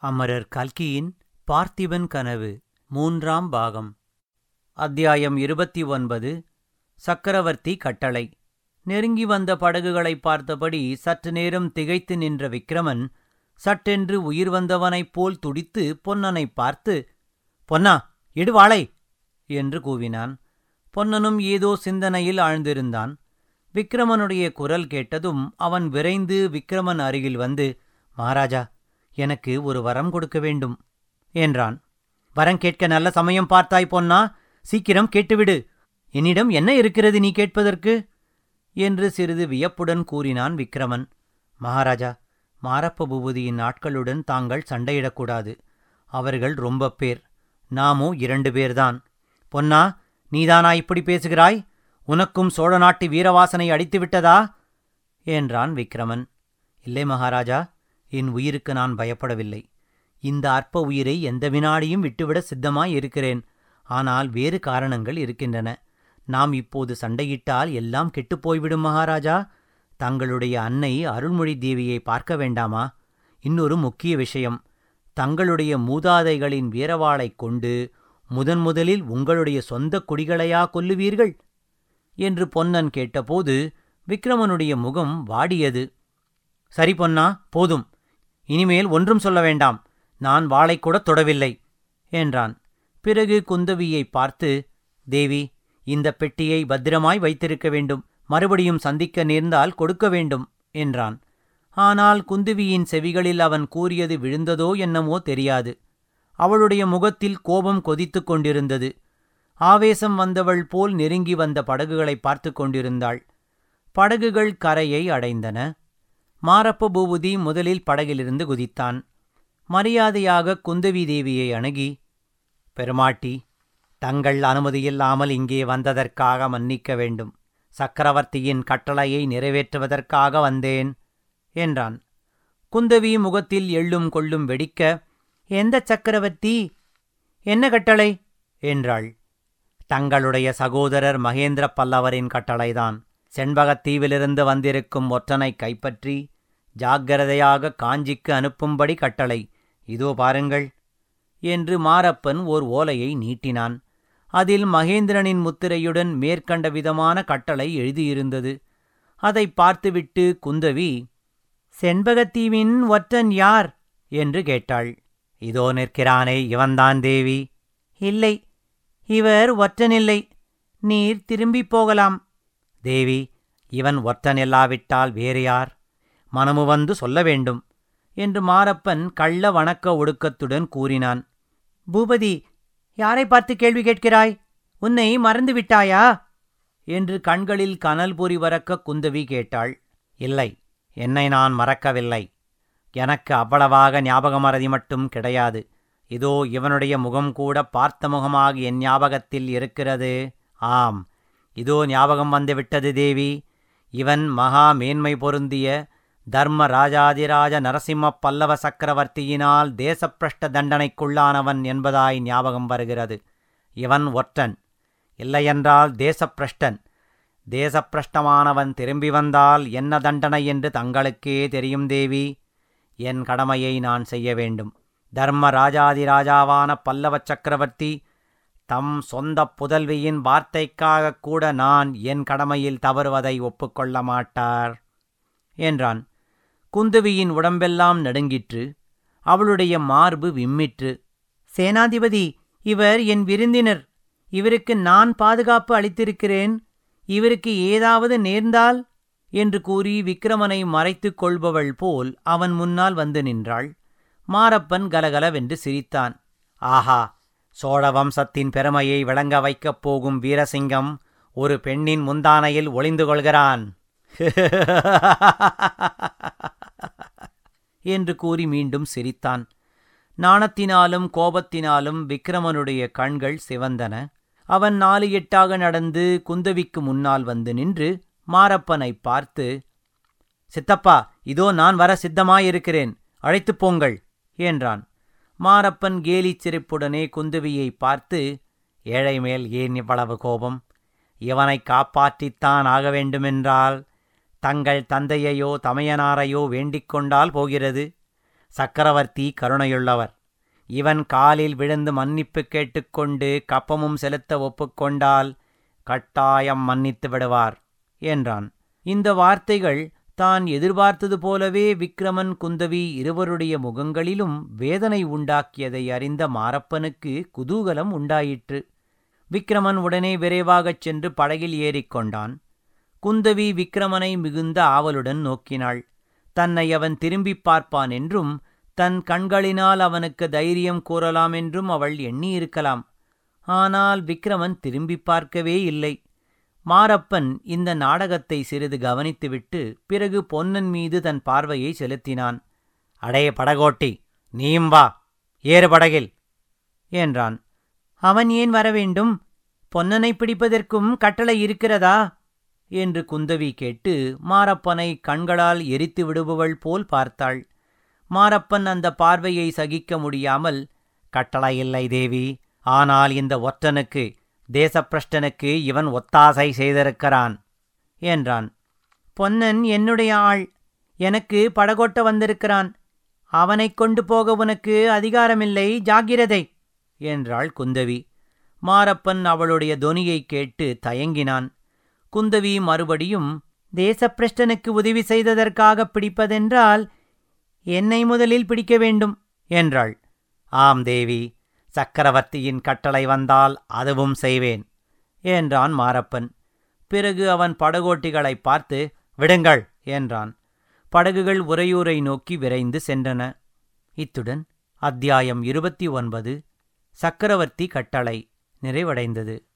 அமரர் கல்கியின் பார்த்திபன் கனவு மூன்றாம் பாகம் அத்தியாயம் இருபத்தி ஒன்பது சக்கரவர்த்தி கட்டளை நெருங்கி வந்த படகுகளைப் பார்த்தபடி சற்று நேரம் திகைத்து நின்ற விக்கிரமன் சட்டென்று உயிர் வந்தவனைப் போல் துடித்து பொன்னனைப் பார்த்து பொன்னா இடுவாளை என்று கூவினான் பொன்னனும் ஏதோ சிந்தனையில் ஆழ்ந்திருந்தான் விக்கிரமனுடைய குரல் கேட்டதும் அவன் விரைந்து விக்கிரமன் அருகில் வந்து மகாராஜா எனக்கு ஒரு வரம் கொடுக்க வேண்டும் என்றான் வரம் கேட்க நல்ல சமயம் பார்த்தாய் பொன்னா சீக்கிரம் கேட்டுவிடு என்னிடம் என்ன இருக்கிறது நீ கேட்பதற்கு என்று சிறிது வியப்புடன் கூறினான் விக்கிரமன் மகாராஜா மாரப்ப பூபதியின் ஆட்களுடன் தாங்கள் சண்டையிடக்கூடாது அவர்கள் ரொம்ப பேர் நாமோ இரண்டு பேர்தான் பொன்னா நீதானா இப்படி பேசுகிறாய் உனக்கும் சோழ நாட்டு வீரவாசனை அடித்து விட்டதா என்றான் விக்கிரமன் இல்லை மகாராஜா என் உயிருக்கு நான் பயப்படவில்லை இந்த அற்ப உயிரை எந்த வினாடியும் விட்டுவிட சித்தமாய் இருக்கிறேன் ஆனால் வேறு காரணங்கள் இருக்கின்றன நாம் இப்போது சண்டையிட்டால் எல்லாம் கெட்டுப் போய்விடும் மகாராஜா தங்களுடைய அன்னை அருள்மொழி தேவியை பார்க்க வேண்டாமா இன்னொரு முக்கிய விஷயம் தங்களுடைய மூதாதைகளின் வீரவாளைக் கொண்டு முதன் முதலில் உங்களுடைய சொந்த குடிகளையா கொல்லுவீர்கள் என்று பொன்னன் கேட்டபோது விக்கிரமனுடைய முகம் வாடியது சரி பொன்னா போதும் இனிமேல் ஒன்றும் சொல்ல வேண்டாம் நான் வாளைக் கூட தொடவில்லை என்றான் பிறகு குந்தவியை பார்த்து தேவி இந்த பெட்டியை பத்திரமாய் வைத்திருக்க வேண்டும் மறுபடியும் சந்திக்க நேர்ந்தால் கொடுக்க வேண்டும் என்றான் ஆனால் குந்தவியின் செவிகளில் அவன் கூறியது விழுந்ததோ என்னமோ தெரியாது அவளுடைய முகத்தில் கோபம் கொதித்துக் கொண்டிருந்தது ஆவேசம் வந்தவள் போல் நெருங்கி வந்த படகுகளை பார்த்து கொண்டிருந்தாள் படகுகள் கரையை அடைந்தன மாரப்ப பூபதி முதலில் படகிலிருந்து குதித்தான் மரியாதையாக குந்தவி தேவியை அணுகி பெருமாட்டி தங்கள் அனுமதியில்லாமல் இங்கே வந்ததற்காக மன்னிக்க வேண்டும் சக்கரவர்த்தியின் கட்டளையை நிறைவேற்றுவதற்காக வந்தேன் என்றான் குந்தவி முகத்தில் எள்ளும் கொள்ளும் வெடிக்க எந்த சக்கரவர்த்தி என்ன கட்டளை என்றாள் தங்களுடைய சகோதரர் மகேந்திர பல்லவரின் கட்டளைதான் செண்பகத்தீவிலிருந்து வந்திருக்கும் ஒற்றனை கைப்பற்றி ஜாக்கிரதையாக காஞ்சிக்கு அனுப்பும்படி கட்டளை இதோ பாருங்கள் என்று மாரப்பன் ஓர் ஓலையை நீட்டினான் அதில் மகேந்திரனின் முத்திரையுடன் மேற்கண்ட விதமான கட்டளை எழுதியிருந்தது அதை பார்த்துவிட்டு குந்தவி செண்பகத்தீவின் ஒற்றன் யார் என்று கேட்டாள் இதோ நிற்கிறானே இவன்தான் தேவி இல்லை இவர் ஒற்றனில்லை நீர் திரும்பிப் போகலாம் தேவி இவன் ஒற்றன் இல்லாவிட்டால் வேறு யார் மனமு வந்து சொல்ல வேண்டும் என்று மாரப்பன் கள்ள வணக்க ஒடுக்கத்துடன் கூறினான் பூபதி யாரை பார்த்து கேள்வி கேட்கிறாய் உன்னை மறந்து விட்டாயா என்று கண்களில் கனல் பொறி வரக்க குந்தவி கேட்டாள் இல்லை என்னை நான் மறக்கவில்லை எனக்கு அவ்வளவாக ஞாபகமறதி மட்டும் கிடையாது இதோ இவனுடைய முகம் கூட பார்த்த முகமாக என் ஞாபகத்தில் இருக்கிறது ஆம் இதோ ஞாபகம் வந்துவிட்டது தேவி இவன் மகா மேன்மை பொருந்திய தர்ம ராஜாதிராஜ நரசிம்ம பல்லவ சக்கரவர்த்தியினால் தேசப்பிரஷ்ட தண்டனைக்குள்ளானவன் என்பதாய் ஞாபகம் வருகிறது இவன் ஒற்றன் இல்லையென்றால் தேசப்பிரஷ்டன் தேசப்பிரஷ்டமானவன் திரும்பி வந்தால் என்ன தண்டனை என்று தங்களுக்கே தெரியும் தேவி என் கடமையை நான் செய்ய வேண்டும் தர்ம ராஜாதிராஜாவான பல்லவ சக்கரவர்த்தி தம் சொந்த புதல்வியின் வார்த்தைக்காக கூட நான் என் கடமையில் தவறுவதை ஒப்புக்கொள்ள மாட்டார் என்றான் குந்தவியின் உடம்பெல்லாம் நடுங்கிற்று அவளுடைய மார்பு விம்மிற்று சேனாதிபதி இவர் என் விருந்தினர் இவருக்கு நான் பாதுகாப்பு அளித்திருக்கிறேன் இவருக்கு ஏதாவது நேர்ந்தால் என்று கூறி விக்கிரமனை மறைத்துக் கொள்பவள் போல் அவன் முன்னால் வந்து நின்றாள் மாரப்பன் கலகலவென்று சிரித்தான் ஆஹா சோழ வம்சத்தின் பெருமையை விளங்க வைக்கப் போகும் வீரசிங்கம் ஒரு பெண்ணின் முந்தானையில் ஒளிந்து கொள்கிறான் என்று கூறி மீண்டும் சிரித்தான் நாணத்தினாலும் கோபத்தினாலும் விக்கிரமனுடைய கண்கள் சிவந்தன அவன் நாலு எட்டாக நடந்து குந்தவிக்கு முன்னால் வந்து நின்று மாரப்பனை பார்த்து சித்தப்பா இதோ நான் வர சித்தமாயிருக்கிறேன் அழைத்துப் போங்கள் என்றான் மாரப்பன் கேலிச் சிரிப்புடனே குந்தவியை பார்த்து ஏழை மேல் ஏன் இவ்வளவு கோபம் இவனை காப்பாற்றித்தான் ஆக வேண்டுமென்றால் தங்கள் தந்தையையோ தமையனாரையோ வேண்டிக் கொண்டால் போகிறது சக்கரவர்த்தி கருணையுள்ளவர் இவன் காலில் விழுந்து மன்னிப்பு கேட்டுக்கொண்டு கப்பமும் செலுத்த ஒப்புக்கொண்டால் கட்டாயம் மன்னித்து விடுவார் என்றான் இந்த வார்த்தைகள் தான் எதிர்பார்த்தது போலவே விக்ரமன் குந்தவி இருவருடைய முகங்களிலும் வேதனை உண்டாக்கியதை அறிந்த மாரப்பனுக்கு குதூகலம் உண்டாயிற்று விக்ரமன் உடனே விரைவாகச் சென்று படகில் ஏறிக்கொண்டான் குந்தவி விக்ரமனை மிகுந்த ஆவலுடன் நோக்கினாள் தன்னை அவன் திரும்பிப் பார்ப்பான் என்றும் தன் கண்களினால் அவனுக்கு தைரியம் கூறலாம் என்றும் அவள் எண்ணியிருக்கலாம் ஆனால் விக்ரமன் திரும்பிப் பார்க்கவே இல்லை மாரப்பன் இந்த நாடகத்தை சிறிது கவனித்துவிட்டு பிறகு பொன்னன் மீது தன் பார்வையை செலுத்தினான் அடைய படகோட்டி நீயும் வா ஏறு படகில் என்றான் அவன் ஏன் வரவேண்டும் பொன்னனை பிடிப்பதற்கும் கட்டளை இருக்கிறதா என்று குந்தவி கேட்டு மாரப்பனை கண்களால் எரித்து விடுபவள் போல் பார்த்தாள் மாரப்பன் அந்த பார்வையை சகிக்க முடியாமல் கட்டளை இல்லை தேவி ஆனால் இந்த ஒற்றனுக்கு தேசப்பிரஷ்டனுக்கு இவன் ஒத்தாசை செய்திருக்கிறான் என்றான் பொன்னன் என்னுடைய ஆள் எனக்கு படகோட்ட வந்திருக்கிறான் அவனைக் கொண்டு போக உனக்கு அதிகாரமில்லை ஜாகிரதை என்றாள் குந்தவி மாரப்பன் அவளுடைய தொனியைக் கேட்டு தயங்கினான் குந்தவி மறுபடியும் தேசப்பிரஷ்டனுக்கு உதவி செய்ததற்காக பிடிப்பதென்றால் என்னை முதலில் பிடிக்க வேண்டும் என்றாள் ஆம் தேவி சக்கரவர்த்தியின் கட்டளை வந்தால் அதுவும் செய்வேன் என்றான் மாரப்பன் பிறகு அவன் படகோட்டிகளைப் பார்த்து விடுங்கள் என்றான் படகுகள் உறையூரை நோக்கி விரைந்து சென்றன இத்துடன் அத்தியாயம் இருபத்தி ஒன்பது சக்கரவர்த்தி கட்டளை நிறைவடைந்தது